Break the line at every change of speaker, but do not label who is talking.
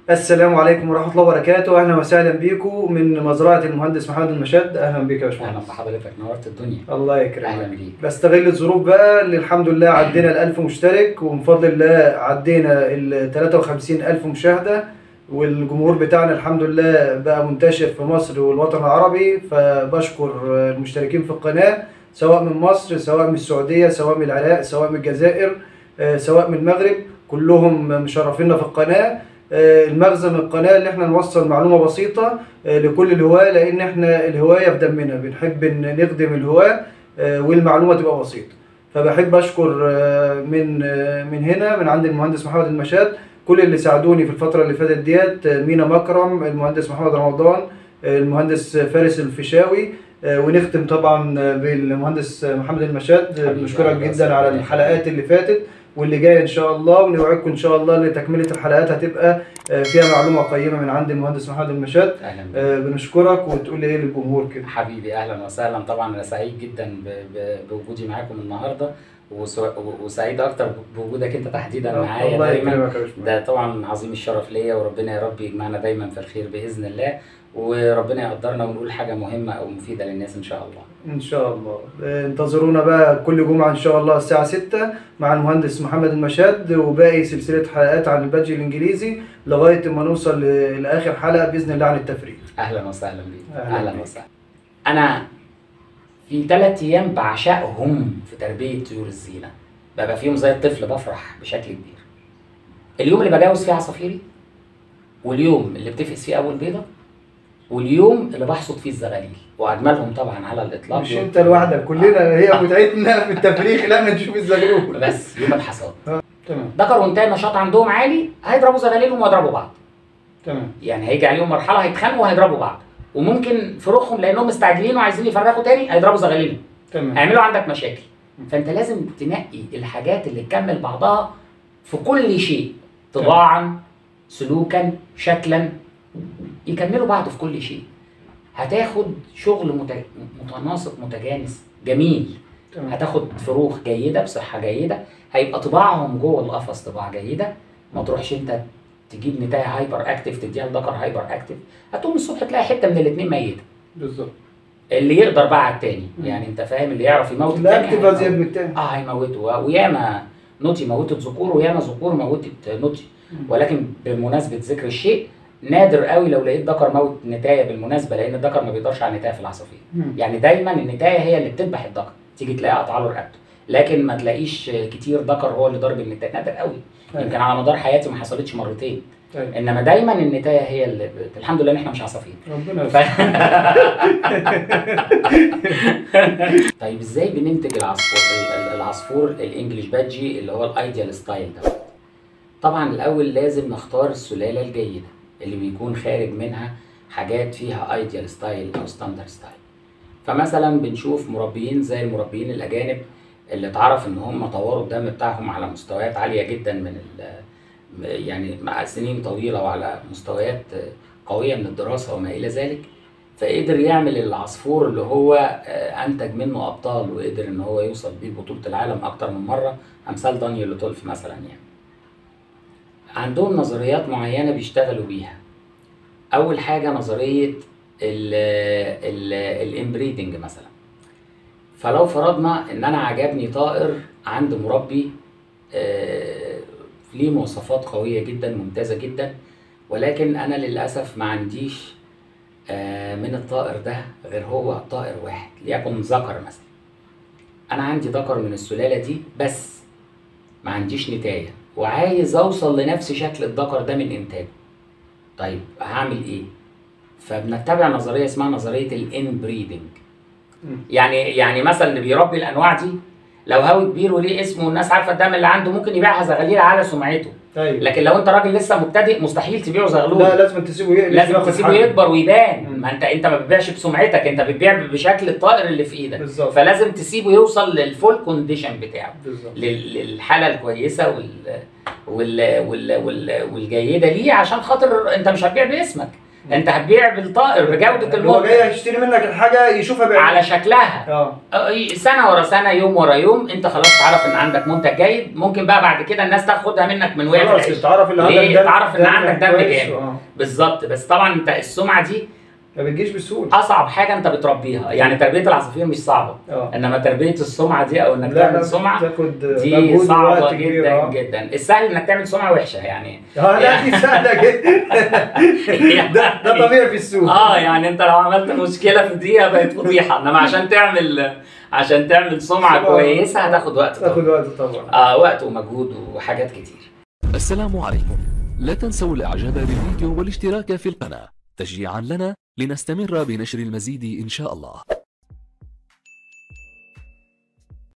السلام عليكم ورحمة الله وبركاته، أهلا وسهلا بيكم من مزرعة المهندس محمد المشاد، أهلا بيك يا
اهلا
باشمهندس.
بحضرتك نورت الدنيا
الله
اهلا
يكرمك.
بيك
بستغل الظروف بقى اللي الحمد لله عدينا ال 1000 مشترك ومن فضل الله عدينا ال 53000 مشاهدة والجمهور بتاعنا الحمد لله بقى منتشر في مصر والوطن العربي فبشكر المشتركين في القناة سواء من مصر سواء من السعودية سواء من العراق سواء من الجزائر آه، سواء من المغرب كلهم مشرفينا في القناة آه، المغزى من القناة اللي احنا نوصل معلومة بسيطة آه، لكل الهواة لأن احنا الهواية في دمنا بنحب إن نخدم الهواة آه، والمعلومة تبقى بسيطة فبحب أشكر آه، من آه، من هنا من عند المهندس محمد المشاد كل اللي ساعدوني في الفترة اللي فاتت ديت آه، مينا مكرم المهندس محمد رمضان آه، المهندس فارس الفيشاوي آه، ونختم طبعا آه، بالمهندس محمد المشاد آه،
حبيبي،
بنشكرك
أهلا
جدا
وسهلا.
على الحلقات اللي فاتت واللي جايه ان شاء الله ونوعدكم ان شاء الله ان تكمله الحلقات هتبقى آه، فيها معلومه قيمه من عند المهندس محمد المشاد
اهلا بيك
آه، بنشكرك وتقول لي ايه للجمهور كده
حبيبي اهلا وسهلا طبعا انا سعيد جدا ب- ب- بوجودي معاكم النهارده وسع- وسعيد اكتر بوجودك انت تحديدا معايا
الله
دايما
يكرمك يا باشمهندس
ده طبعا عظيم الشرف ليا وربنا يا رب يجمعنا دايما في الخير باذن الله وربنا يقدرنا ونقول حاجه مهمه او مفيده للناس ان شاء الله
ان شاء الله آه، انتظرونا بقى كل جمعه ان شاء الله الساعه 6 مع المهندس محمد المشاد وباقي سلسله حلقات عن البادج الانجليزي لغايه ما نوصل ل- لاخر حلقه باذن الله عن التفريغ
اهلا وسهلا بيك
أهلا
اهلا
بيك.
وسهلا انا في ثلاث ايام بعشقهم في تربيه طيور الزينه ببقى فيهم زي الطفل بفرح بشكل كبير اليوم اللي بجوز فيه عصافيري واليوم اللي بتفقس فيه اول بيضه واليوم اللي بحصد فيه الزغاليل واجملهم طبعا على الاطلاق
مش
يوم-
انت لوحدك كلنا هي متعتنا في التفريغ لا نشوف الزغلول
بس يوم الحصاد
تمام
ذكر وانتهى النشاط عندهم عالي هيضربوا زغاليلهم ويضربوا بعض
تمام
يعني هيجي عليهم مرحله هيتخانقوا وهيضربوا بعض وممكن فروخهم لانهم مستعجلين وعايزين يفرخوا تاني هيضربوا زغاليلهم
تمام
هيعملوا عندك مشاكل فانت لازم تنقي الحاجات اللي تكمل بعضها في كل شيء طباعا سلوكا شكلا يكملوا بعض في كل شيء هتاخد شغل مت- متناسق متجانس جميل
تمام
هتاخد فروخ جيده بصحه جيده هيبقى طباعهم جوه القفص طباع جيده ما تروحش انت تجيب نتايه هايبر اكتف تديها لذكر هايبر اكتف هتقوم الصبح تلاقي حته من الاثنين ميته
بالظبط
اللي يقدر بقى على التاني
مم.
يعني انت فاهم اللي يعرف يموت
لا
التاني
اكتب ازيد
هيموت.
من التاني
اه هيموته وياما نوتي موتت ذكور وياما ذكور موتت نوتي ولكن بمناسبه ذكر الشيء نادر قوي لو لقيت ذكر موت نتايه بالمناسبه لان الذكر ما بيقدرش على النتايه في العصافير
مم.
يعني دايما النتايه هي اللي بتذبح الذكر تيجي تلاقيها قطع له رقبته لكن ما تلاقيش كتير ذكر هو اللي ضارب النتايه نادر قوي
أيوة.
يمكن على مدار حياتي ما حصلتش مرتين
طيب.
انما دايما النتايه هي اللي ب... الحمد لله ان احنا مش عصافير
ربنا
ف...
يستر.
طيب ازاي بننتج العصفور ال- ال- العصفور الانجليش بادجي اللي هو الايديال ستايل ده طبعا الاول لازم نختار السلاله الجيده اللي بيكون خارج منها حاجات فيها ايديال ستايل او ستاندرد ستايل فمثلا بنشوف مربيين زي المربيين الاجانب اللي اتعرف ان هم طوروا الدم بتاعهم على مستويات عاليه جدا من ال يعني مع سنين طويله وعلى مستويات قويه من الدراسه وما الى ذلك فقدر يعمل العصفور اللي هو آه، انتج منه ابطال وقدر ان هو يوصل بيه بطوله العالم اكتر من مره امثال دانيال لوتولف مثلا يعني عندهم نظريات معينه بيشتغلوا بيها اول حاجه نظريه الامبريدنج مثلا فلو فرضنا ان انا عجبني طائر عند مربي آه، ليه مواصفات قويه جدا ممتازه جدا ولكن انا للاسف ما عنديش آه، من الطائر ده غير هو طائر واحد ليكن ذكر مثلا انا عندي ذكر من السلاله دي بس ما عنديش نتايه وعايز اوصل لنفس شكل الذكر ده من انتاجه طيب هعمل ايه فبنتبع نظريه اسمها نظريه الانبريدنج
مم.
يعني يعني مثلا اللي بيربي الانواع دي لو هاوي كبير وليه اسمه والناس عارفه الدم اللي عنده ممكن يبيعها زغاليل على سمعته
طيب
لكن لو انت راجل لسه مبتدئ مستحيل تبيعه زغلول
لا لازم تسيبه يقلب
لازم
ياخد
تسيبه
حقه.
يكبر ويبان
مم.
ما انت انت ما بتبيعش بسمعتك انت بتبيع بشكل الطائر اللي في ايدك
بالظبط
فلازم تسيبه يوصل للفول كونديشن بتاعه
بالظبط
لل- للحاله الكويسه وال وال وال وال والجيده ليه عشان خاطر انت مش هتبيع باسمك انت هتبيع بالطائر بجوده
اللي هو
المنتج
جاي يشتري منك الحاجه يشوفها بعينه
على شكلها
اه
آه، سنه ورا سنه يوم ورا يوم انت خلاص تعرف ان عندك منتج جيد ممكن بقى بعد كده الناس تاخدها منك من وهي في
خلاص
العيش
تعرف اللي
ليه؟
عندك دم
تعرف إن عندك دم
كويس،
جامد.
اه
بالظبط بس طبعا انت السمعه دي
ما بتجيش بسهوله
اصعب حاجه انت بتربيها يعني تربيه العصافير مش صعبه
اه
انما تربيه السمعه دي او انك
لا لا
تعمل سمعه
تاخد
دي
مجهود
صعبه
ووقت كبير،
جدا
اه.
جدا السهل انك تعمل سمعه وحشه يعني
اه لا دي سهله جدا ده ده طبيعي في السوق
اه يعني انت لو عملت مشكله في دقيقه بقت فضيحه انما عشان تعمل عشان تعمل سمعه
سمعة.
كويسه هتاخد وقت طبعا.
تاخد وقت طبعا
اه وقت ومجهود وحاجات كتير
السلام عليكم لا تنسوا الاعجاب بالفيديو والاشتراك في القناة تشجيعا لنا لنستمر بنشر المزيد ان شاء الله